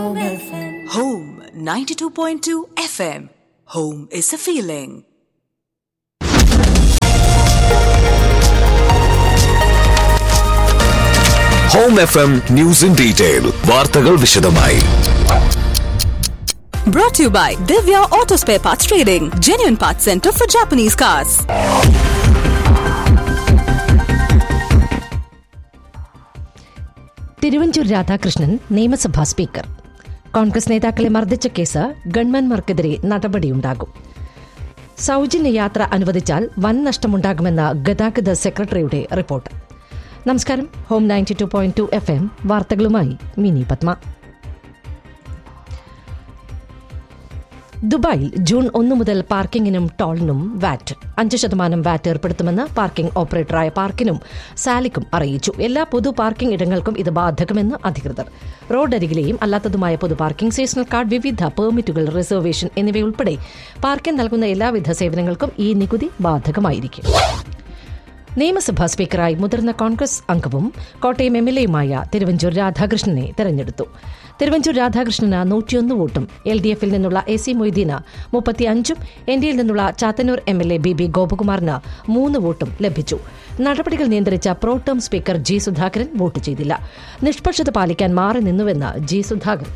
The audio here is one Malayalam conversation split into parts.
Home 92.2 FM. Home is a feeling. Home F M news in detail വാർത്തകൾ വിശദമായി Brought to you by Divya Auto Spare Parts Trading, genuine parts center for Japanese cars. Thiruvanchoor Radhakrishnan നിയമസഭാ സ്പീക്കർ കോൺഗ്രസ് നേതാക്കളെ മർദ്ദിച്ച കേസ് ഗവൺമെന്റ്മാർക്കെതിരെ നടപടിയുണ്ടാകും സൗജന്യ യാത്ര അനുവദിച്ചാൽ വൻ നഷ്ടമുണ്ടാകുമെന്ന ഗതാഗത സെക്രട്ടറിയുടെ റിപ്പോർട്ട് നമസ്കാരം home ninety two point two F M വാർത്തകളുമായി മിനി പത്മ ദുബായിൽ ജൂൺ ഒന്ന് മുതൽ പാർക്കിങ്ങിനും ടോളിനും വാറ്റ് അഞ്ച് ശതമാനം വാറ്റ് ഏർപ്പെടുത്തുമെന്ന് പാർക്കിംഗ് ഓപ്പറേറ്ററായ പാർക്കിനും സാലിക്കും അറിയിച്ചു എല്ലാ പൊതു പാർക്കിംഗ് ഇടങ്ങൾക്കും ഇത് ബാധകമെന്ന് അധികൃതർ റോഡരികിലെയും അല്ലാത്തതുമായ പൊതു പാർക്കിംഗ് സീസണൽ കാർഡ് വിവിധ പെർമിറ്റുകൾ റിസർവേഷൻ എന്നിവയുൾപ്പെടെ പാർക്കിംഗ് നൽകുന്ന എല്ലാവിധ സേവനങ്ങൾക്കും ഈ നികുതി ബാധകമായിരിക്കും നിയമസഭാ സ്പീക്കറായി മുതിർന്ന കോൺഗ്രസ് അംഗവും കോട്ടയം എം എൽ എയുമായ തിരുവഞ്ചൂർ രാധാകൃഷ്ണനെ തെരഞ്ഞെടുത്തു തിരുവഞ്ചൂർ രാധാകൃഷ്ണന് നൂറ്റിയൊന്ന് വോട്ടും എൽ ഡി എഫിൽ നിന്നുള്ള എ സി മൊയ്തീന് മുപ്പത്തിയഞ്ചും എൻ ഡിയിൽ നിന്നുള്ള Chathannoor M L A B B ഗോപകുമാറിന് മൂന്ന് വോട്ടും ലഭിച്ചു നടപടികൾ നിയന്ത്രിച്ച pro term speaker G Sudhakaran vote ചെയ്തില്ല നിഷ്പക്ഷത പാലിക്കാൻ മാറി നിന്നുവെന്ന് ജി സുധാകരൻ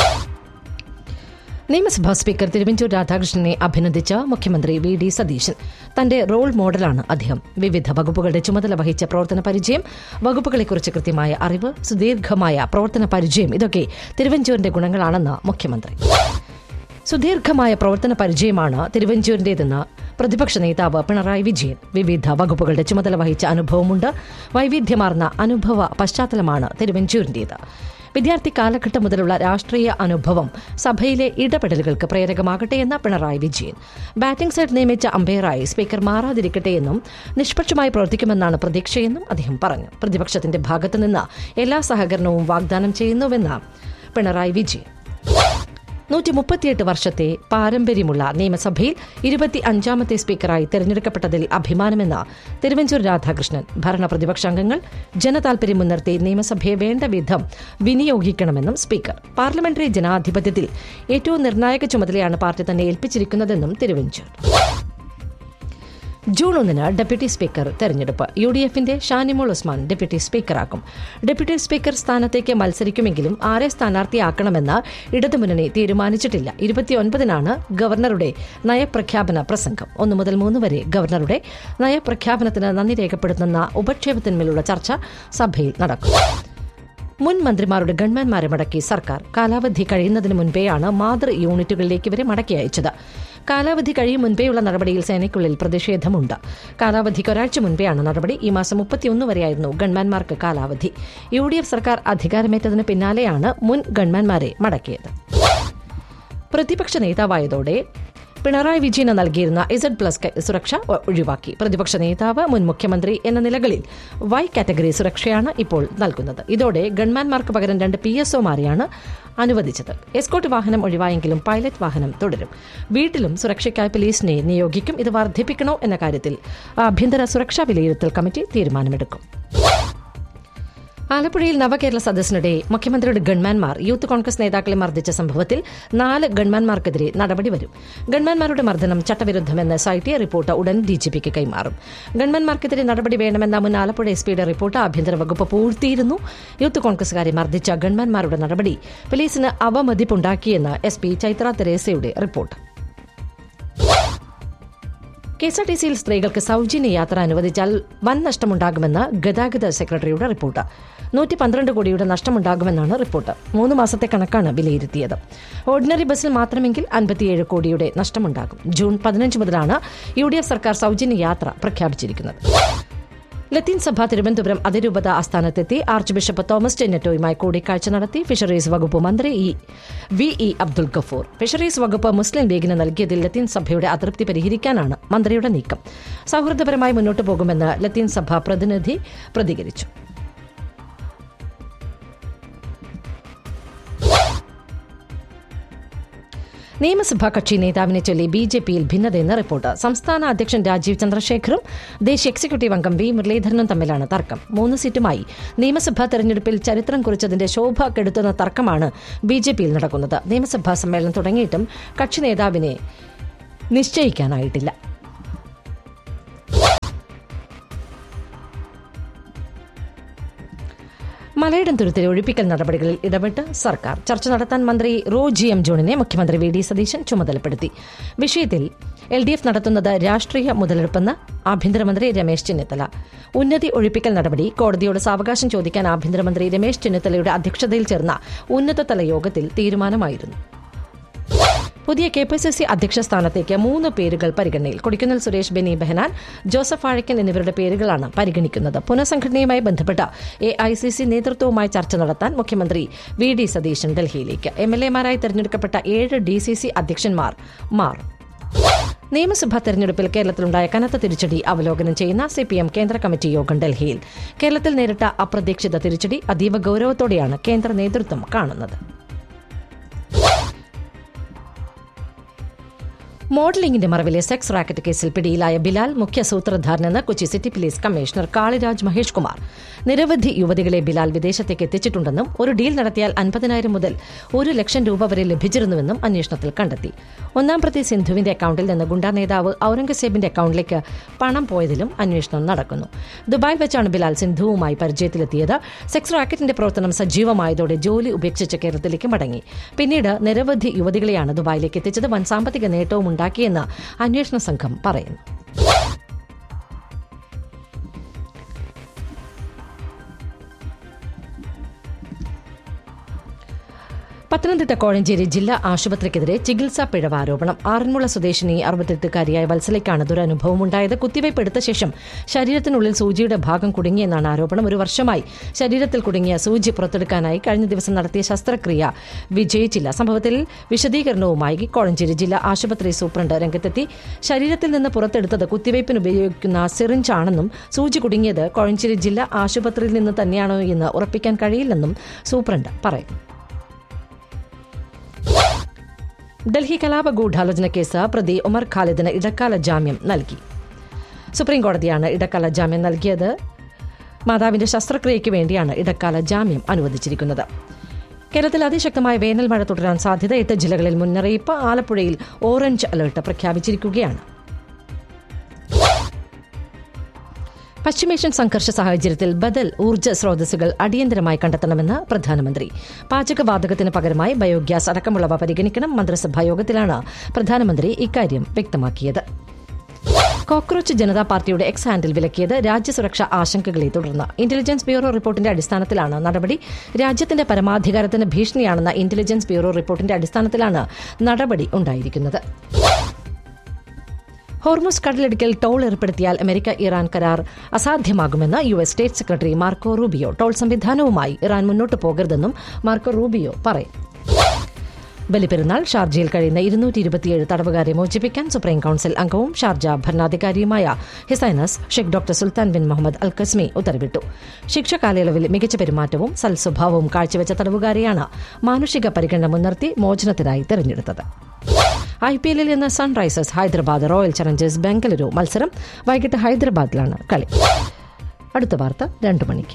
നിയമസഭാ സ്പീക്കർ തിരുവഞ്ചൂർ രാധാകൃഷ്ണനെ അഭിനന്ദിച്ച മുഖ്യമന്ത്രി വി ഡി സതീശൻ തന്റെ റോൾ മോഡലാണ് അദ്ദേഹം വിവിധ വകുപ്പുകളുടെ ചുമതല വഹിച്ച പ്രവർത്തന പരിചയം വകുപ്പുകളെക്കുറിച്ച് കൃത്യമായ അറിവ് സുദീർഘമായ പ്രവർത്തന പരിചയം ഇതൊക്കെ തിരുവഞ്ചൂരിന്റെ ഗുണങ്ങളാണെന്ന് മുഖ്യമന്ത്രി സുദീർഘമായ പ്രവർത്തന പരിചയമാണ് തിരുവഞ്ചൂരിന്റേതെന്ന് പ്രതിപക്ഷ നേതാവ് പിണറായി വിജയൻ വിവിധ വകുപ്പുകളുടെ ചുമതല വഹിച്ച അനുഭവമുണ്ട് വൈവിധ്യമാർന്ന അനുഭവ പശ്ചാത്തലമാണ് തിരുവഞ്ചൂരിന്റേത് വിദ്യാർത്ഥി കാലഘട്ടം മുതലുള്ള രാഷ്ട്രീയ അനുഭവം സഭയിലെ ഇടപെടലുകൾക്ക് പ്രേരകമാകട്ടെ എന്ന പിണറായി വിജയൻ ബാറ്റിംഗ് സൈഡ് നിയമിച്ച അമ്പയറായി സ്പീക്കർ മാറാതിരിക്കട്ടെയെന്നും നിഷ്പക്ഷമായി പ്രവർത്തിക്കുമെന്നാണ് പ്രതീക്ഷയെന്നും അദ്ദേഹം പറഞ്ഞു പ്രതിപക്ഷത്തിന്റെ ഭാഗത്തുനിന്ന് എല്ലാ സഹകരണവും വാഗ്ദാനം ചെയ്യുന്നുവെന്ന് പിണറായി വിജയൻ നൂറ്റി മുപ്പത്തിയെട്ട് വർഷത്തെ പാരമ്പര്യമുള്ള നിയമസഭയിൽ ഇരുപത്തി അഞ്ചാമത്തെ സ്പീക്കറായി തെരഞ്ഞെടുക്കപ്പെട്ടതിൽ അഭിമാനമെന്ന് തിരുവഞ്ചൂർ രാധാകൃഷ്ണൻ ഭരണ പ്രതിപക്ഷ അംഗങ്ങൾ ജനതാൽപര്യം മുൻനിർത്തി നിയമസഭയെ വേണ്ട വിധം വിനിയോഗിക്കണമെന്നും സ്പീക്കർ പാർലമെന്ററി ജനാധിപത്യത്തിൽ ഏറ്റവും നിർണായക ചുമതലയാണ് പാർട്ടി തന്നെ ഏൽപ്പിച്ചിരിക്കുന്നതെന്നും തിരുവഞ്ചൂർ ജൂൺ ഒന്നിന് ഡെപ്യൂട്ടി സ്പീക്കർ തെരഞ്ഞെടുപ്പ് യു ഡി എഫിന്റെ ഷാനിമോൾ ഉസ്മാൻ ഡെപ്യൂട്ടി സ്പീക്കറാക്കും ഡെപ്യൂട്ടി സ്പീക്കർ സ്ഥാനത്തേക്ക് മത്സരിക്കുമെങ്കിലും ആരെ സ്ഥാനാർത്ഥിയാക്കണമെന്ന് ഇടതുമുന്നണി തീരുമാനിച്ചിട്ടില്ല ഇരുപത്തിയൊൻപതിനാണ് ഗവർണറുടെ നയപ്രഖ്യാപന പ്രസംഗം ഒന്നു മുതൽ മൂന്ന് വരെ ഗവർണറുടെ നയപ്രഖ്യാപനത്തിന് നന്ദി രേഖപ്പെടുത്തുന്ന ഉപക്ഷേപത്തിന്മേലുള്ള ചർച്ച സഭയിൽ നടക്കും മുൻ മന്ത്രിമാരുടെ ഗൺമാൻമാരെ മടക്കി സർക്കാർ കാലാവധി കഴിയുന്നതിന് മുൻപേയാണ് മാതൃ യൂണിറ്റുകളിലേക്ക് ഇവരെ മടക്കി അയച്ചത് കാലാവധി കഴിയും മുൻപേയുള്ള നടപടിയിൽ സേനയ്ക്കുള്ളിൽ പ്രതിഷേധമുണ്ട് കാലാവധിക്ക് ഒരാഴ്ച മുൻപെയാണ് നടപടി ഈ മാസം മുപ്പത്തിയൊന്ന് വരെയായിരുന്നു ഗൺമാൻമാർക്ക് കാലാവധി യു ഡി എഫ് സർക്കാർ അധികാരമേറ്റതിന് പിന്നാലെയാണ് മുൻ ഗൺമാൻമാരെ മടക്കിയത് പ്രതിപക്ഷ നേതാവായതോടെ പിണറായി വിജയന് നൽകിയിരുന്ന ഇസഡ് പ്ലസ് സുരക്ഷ ഒഴിവാക്കി പ്രതിപക്ഷ നേതാവ് മുൻ മുഖ്യമന്ത്രി എന്ന നിലകളിൽ വൈ കാറ്റഗറി സുരക്ഷയാണ് ഇപ്പോൾ നൽകുന്നത് ഇതോടെ ഗൺമാൻമാർക്ക് പകരം രണ്ട് പി എസ് ഒമാരെയാണ് അനുവദിച്ചത് എസ്കോട്ട് വാഹനം ഒഴിവായെങ്കിലും പൈലറ്റ് വാഹനം തുടരും വീട്ടിലും സുരക്ഷയ്ക്കായി പോലീസിനെ നിയോഗിക്കും ഇത് വർദ്ധിപ്പിക്കണോ എന്ന കാര്യത്തിൽ ആഭ്യന്തര സുരക്ഷാ വിലയിരുത്തൽ കമ്മിറ്റി തീരുമാനമെടുക്കും ആലപ്പുഴയിൽ നവകേരള സദസ്സിനിടെ മുഖ്യമന്ത്രിയുടെ ഗൺമാൻമാർ യൂത്ത് കോൺഗ്രസ് നേതാക്കളെ മർദ്ദിച്ച സംഭവത്തിൽ നാല് ഗൺമാൻമാർക്കെതിരെ നടപടി വരും ഗൺമാൻമാരുടെ മർദ്ദനം ചട്ടവിരുദ്ധമെന്ന് എസ് ഐ ടി റിപ്പോർട്ട് ഉടൻ ഡിജിപിക്ക് കൈമാറും ഗൺമാൻമാർക്കെതിരെ നടപടി വേണമെന്ന മുൻ ആലപ്പുഴ എസ് പിയുടെ റിപ്പോർട്ട് ആഭ്യന്തര വകുപ്പ് പൂഴ്ത്തിയിരുന്നു യൂത്ത് കോൺഗ്രസുകാരെ മർദ്ദിച്ച ഗൺമാൻമാരുടെ നടപടി പോലീസിന് അവമതിപ്പുണ്ടാക്കിയെന്ന് എസ് പി ചൈത്ര തെരേസയുടെ report K S R T സിയിൽ സ്ത്രീകൾക്ക് സൗജന്യ യാത്ര അനുവദിച്ചാൽ വൻ നഷ്ടമുണ്ടാകുമെന്ന് ഗതാഗത സെക്രട്ടറിയുടെ റിപ്പോർട്ട് നൂറ്റി പന്ത്രണ്ട് കോടിയുടെ നഷ്ടമുണ്ടാകുമെന്നാണ് റിപ്പോർട്ട് മൂന്ന് മാസത്തെ കണക്കാണ് വിലയിരുത്തിയത് ഓർഡിനറി ബസ്സിൽ മാത്രമെങ്കിൽ അൻപത്തിയേഴ് കോടിയുടെ നഷ്ടമുണ്ടാകും ജൂൺ പതിനഞ്ച് മുതലാണ് യു ഡി എഫ് സർക്കാർ സൗജന്യ യാത്ര പ്രഖ്യാപിച്ചിരിക്കുന്നത് ലത്തീൻ സഭ തിരുവനന്തപുരം അതിരൂപത ആസ്ഥാനത്തെത്തി ആർച്ച് ബിഷപ്പ് തോമസ് ചെന്നറ്റോയുമായി കൂടിക്കാഴ്ച നടത്തി ഫിഷറീസ് വകുപ്പ് മന്ത്രി E V E Abdul Gafoor fisheries വകുപ്പ് മുസ്ലിം ലീഗിന് നൽകിയതിൽ ലത്തീൻ സഭയുടെ അതൃപ്തി പരിഹരിക്കാനാണ് മന്ത്രിയുടെ നീക്കം സൗഹൃദപരമായി മുന്നോട്ടു പോകുമെന്ന് ലത്തീൻ സഭ പ്രതിനിധി പ്രതികരിച്ചു നിയമസഭാ കക്ഷി നേതാവിനെ ചൊല്ലി ബി ജെ പിയിൽ ഭിന്നതയെന്ന് റിപ്പോർട്ട് സംസ്ഥാന അധ്യക്ഷൻ രാജീവ് ചന്ദ്രശേഖറും ദേശീയ എക്സിക്യൂട്ടീവ് അംഗം വി മുരളീധരനും തമ്മിലാണ് തർക്കം മൂന്ന് സീറ്റുമായി നിയമസഭാ തെരഞ്ഞെടുപ്പിൽ ചരിത്രം കുറിച്ചതിന്റെ ശോഭ കെടുത്തുന്ന തർക്കമാണ് ബി ജെ പിയിൽ നടക്കുന്നത് നിയമസഭാ സമ്മേളനം തുടങ്ങിയിട്ടും കക്ഷി നേതാവിനെ നിശ്ചയിക്കാനായിട്ടില്ല മലയിടം തുരുത്തിലെ ഒഴിപ്പിക്കൽ നടപടികളിൽ ഇടപെട്ട് സർക്കാർ ചർച്ച നടത്താൻ മന്ത്രി റോ ജി എം ജോണിനെ മുഖ്യമന്ത്രി വി ഡി സതീശൻ ചുമതലപ്പെടുത്തി വിഷയത്തിൽ എൽ ഡി എഫ് നടത്തുന്നത് രാഷ്ട്രീയ മുതലെടുപ്പെന്ന് ആഭ്യന്തരമന്ത്രി രമേശ് ചെന്നിത്തല ഉന്നതി ഒഴിപ്പിക്കൽ നടപടി കോടതിയോട് സാവകാശം ചോദിക്കാൻ ആഭ്യന്തരമന്ത്രി രമേശ് ചെന്നിത്തലയുടെ അധ്യക്ഷതയിൽ ചേർന്ന ഉന്നതതല യോഗത്തിൽ തീരുമാനമായിരുന്നു പുതിയ കെ പി സി സി അധ്യക്ഷ സ്ഥാനത്തേക്ക് മൂന്ന് പേരുകൾ പരിഗണനയിൽ കൊടിക്കുന്നിൽ സുരേഷ് ബെനി ബെഹനാൻ ജോസഫ് ആഴക്കൻ എന്നിവരുടെ പേരുകളാണ് പരിഗണിക്കുന്നത് പുനഃസംഘടനയുമായി ബന്ധപ്പെട്ട എ ഐ സി സി നേതൃത്വവുമായി ചർച്ച നടത്താൻ മുഖ്യമന്ത്രി വി ഡി സതീശൻ ഡൽഹിയിലേക്ക് എം എൽ എമാരായി തെരഞ്ഞെടുക്കപ്പെട്ട ഏഴ് ഡി സി സി അധ്യക്ഷന്മാർ മാറും നിയമസഭാ തെരഞ്ഞെടുപ്പിൽ കേരളത്തിലുണ്ടായ കനത്ത തിരിച്ചടി അവലോകനം ചെയ്യുന്ന സി പി എം കേന്ദ്ര കമ്മിറ്റി യോഗം ഡൽഹിയിൽ കേരളത്തിൽ നേരിട്ട അപ്രതീക്ഷിത തിരിച്ചടി അതീവ ഗൌരവത്തോടെയാണ് കേന്ദ്ര നേതൃത്വം കാണുന്നത് മോഡലിംഗിന്റെ മറവിലെ സെക്സ് റാക്കറ്റ് കേസിൽ പിടിയിലായ ബിലാൽ മുഖ്യ സൂത്രധാരനെന്ന് Kochi city police commissioner Kaliraj Mahesh Kumar നിരവധി യുവതികളെ ബിലാൽ വിദേശത്തേക്ക് എത്തിച്ചിട്ടുണ്ടെന്നും ഒരു ഡീൽ നടത്തിയാൽ അൻപതിനായിരം മുതൽ ഒരു ലക്ഷം രൂപ വരെ ലഭിച്ചിരുന്നുവെന്നും അന്വേഷണത്തിൽ കണ്ടെത്തി ഒന്നാം പ്രതി സിന്ധുവിന്റെ അക്കൌണ്ടിൽ നിന്ന് ഗുണ്ടാ നേതാവ് ഔറംഗസേബിന്റെ അക്കൌണ്ടിലേക്ക് പണം പോയതിലും അന്വേഷണം നടക്കുന്നു ദുബായിൽ വെച്ചാണ് ബിലാൽ സിന്ധുവുമായി പരിചയത്തിലെത്തിയത് സെക്സ് റാക്കറ്റിന്റെ പ്രവർത്തനം സജീവമായതോടെ ജോലി ഉപേക്ഷിച്ച് കേരളത്തിലേക്ക് മടങ്ങി പിന്നീട് നിരവധി യുവതികളെയാണ് ദുബായിലേക്ക് എത്തിച്ചത് വൻ സാമ്പത്തിക നേട്ടവും ഉണ്ടാക്കിയെന്ന് അന്വേഷണ സംഘം പറയുന്നു പത്തനംതിട്ട കോഴഞ്ചേരി ജില്ലാ ആശുപത്രിക്കെതിരെ ചികിത്സാ പിഴവ് ആരോപണം ആറന്മുള സ്വദേശിനി അറുപത്തെട്ടുകാരിയായ വത്സലയ്ക്കാണ് ദുരനുഭവം ഉണ്ടായത് കുത്തിവയ്പ് എടുത്ത ശേഷം ശരീരത്തിനുള്ളിൽ സൂചിയുടെ ഭാഗം കുടുങ്ങിയെന്നാണ് ആരോപണം ഒരു വർഷമായി ശരീരത്തിൽ കുടുങ്ങിയ സൂചി പുറത്തെടുക്കാനായി കഴിഞ്ഞ ദിവസം നടത്തിയ ശസ്ത്രക്രിയ വിജയിച്ചില്ല സംഭവത്തിൽ വിശദീകരണവുമായി കോഴഞ്ചേരി ജില്ലാ ആശുപത്രി സൂപ്രണ്ട് രംഗത്തെത്തി ശരീരത്തിൽ നിന്ന് പുറത്തെടുത്തത് കുത്തിവയ്പ്പിന് ഉപയോഗിക്കുന്ന സിറിഞ്ചാണെന്നും സൂചി കുടുങ്ങിയത് കോഴഞ്ചേരി ജില്ലാ ആശുപത്രിയിൽ നിന്ന് തന്നെയാണോ എന്ന് ഉറപ്പിക്കാൻ കഴിയില്ലെന്നും സൂപ്രണ്ട് പറയുന്നു ഡൽഹി കലാപ ഗൂഢാലോചന കേസ് പ്രതി ഉമർ ഖാലിദിന് ഇടക്കാല ജാമ്യം നൽകി സുപ്രീം കോടതിയാണ് ഇടക്കാല ജാമ്യം നൽകിയത് മാതാവിന്റെ ശസ്ത്രക്രിയയ്ക്ക് വേണ്ടിയാണ് ഇടക്കാല ജാമ്യം അനുവദിച്ചിരിക്കുന്നത് കേരളത്തിൽ അതിശക്തമായ വേനൽ മഴ തുടരാൻ സാധ്യത എട്ട് ജില്ലകളിൽ മുന്നറിയിപ്പ് ആലപ്പുഴയിൽ ഓറഞ്ച് അലർട്ട് പ്രഖ്യാപിച്ചിരിക്കുകയാണ് പശ്ചിമേഷ്യൻ സംഘർഷ സാഹചര്യത്തിൽ ബദൽ ഊർജ്ജ സ്രോതസ്സുകൾ അടിയന്തരമായി കണ്ടെത്തണമെന്ന് പ്രധാനമന്ത്രി പാചകവാതകത്തിന് പകരമായി ബയോഗ്യാസ് അടക്കമുള്ളവ പരിഗണിക്കണം മന്ത്രിസഭാ യോഗത്തിലാണ് പ്രധാനമന്ത്രി ഇക്കാര്യം വ്യക്തമാക്കിയത് കോക്രോച്ച് ജനതാ പാർട്ടിയുടെ എക്സ് ഹാൻഡിൽ വിലക്കിയത് രാജ്യസുരക്ഷാ ആശങ്കകളെ തുടർന്ന് ഇന്റലിജൻസ് ബ്യൂറോ റിപ്പോർട്ടിന്റെ അടിസ്ഥാനത്തിലാണ് നടപടി രാജ്യത്തിന്റെ പരമാധികാരത്തിന് ഭീഷണിയാണെന്ന ഇന്റലിജൻസ് ബ്യൂറോ റിപ്പോർട്ടിന്റെ അടിസ്ഥാനത്തിലാണ് നടപടി ഉണ്ടായിരിക്കുന്നത് ഹോർമുസ് കടലിടുക്കിൽ ടോൾ ഏർപ്പെടുത്തിയാൽ അമേരിക്ക ഇറാൻ കരാർ അസാധ്യമാകുമെന്ന് U S state secretary Marco Rubio toll സംവിധാനവുമായി ഇറാൻ മുന്നോട്ട് പോകരുതെന്നും മാർക്കോ റൂബിയോ പറയും ബലിപെരുന്നാൾ ഷാർജയിൽ കഴിയുന്ന ഇരുന്നൂറ്റി ഇരുപത്തിയേഴ് തടവുകാരെ മോചിപ്പിക്കാൻ സുപ്രീം കൌൺസിൽ അംഗവും ഷാർജ ഭരണാധികാരിയുമായ His Highness Sheikh doctor Sultan bin Muhammad Al Qasimi ഉത്തരവിട്ടു ശിക്ഷ കാലയളവിൽ മികച്ച പെരുമാറ്റവും സൽസ്വഭാവവും കാഴ്ചവെച്ച തടവുകാരെയാണ് മാനുഷിക പരിഗണന മുൻനിർത്തി മോചനത്തിനായി തെരഞ്ഞെടുത്തത് ഐ പി എല്ലിൽ ഇന്ന് Sunrisers Hyderabad Royal Challengers Bengaluru മത്സരം വൈകിട്ട് ഹൈദരാബാദിലാണ് കളി അടുത്ത വാർത്ത രണ്ടു മണിക്ക്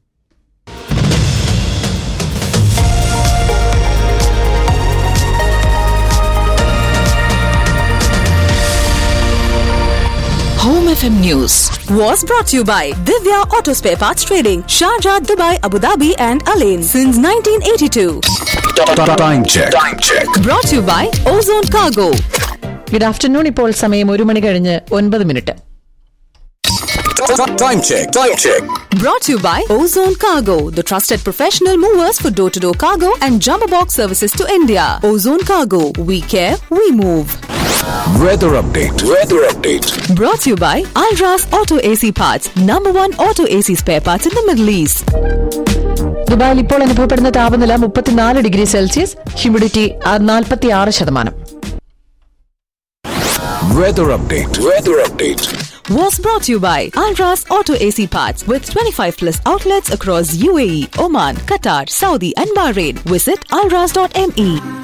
Home FM News was brought to you by Divya Auto Spare Parts Trading, Sharjah, Dubai, Abu Dhabi, and Alain since 1982. Time check. Time check. Brought to you by Ozone Cargo. Good afternoon ഇപ്പോൾ സമയം ഒരു മണി കഴിഞ്ഞ് ഒൻപത് minute Time check. Time check. Brought to you by Ozone Cargo, the trusted professional movers for door to door cargo and jumbo box services to India. Ozone Cargo, we care, we move. Weather update. Weather update. Brought to you by Alras Auto AC Parts, number one auto AC spare parts in the Middle East. ദുബായിൽ ഇപ്പോൾ അനുഭവപ്പെടുന്ന താപനില മുപ്പത്തിനാല് ഡിഗ്രി സെൽഷ്യസ് ഹ്യൂമിഡിറ്റി നാൽപ്പത്തി ആറ് ശതമാനം Weather update. Weather update. Was brought to you by Alras Auto AC Parts with 25 plus outlets across UAE, Oman, Qatar, Saudi, and Bahrain. Visit alras.me.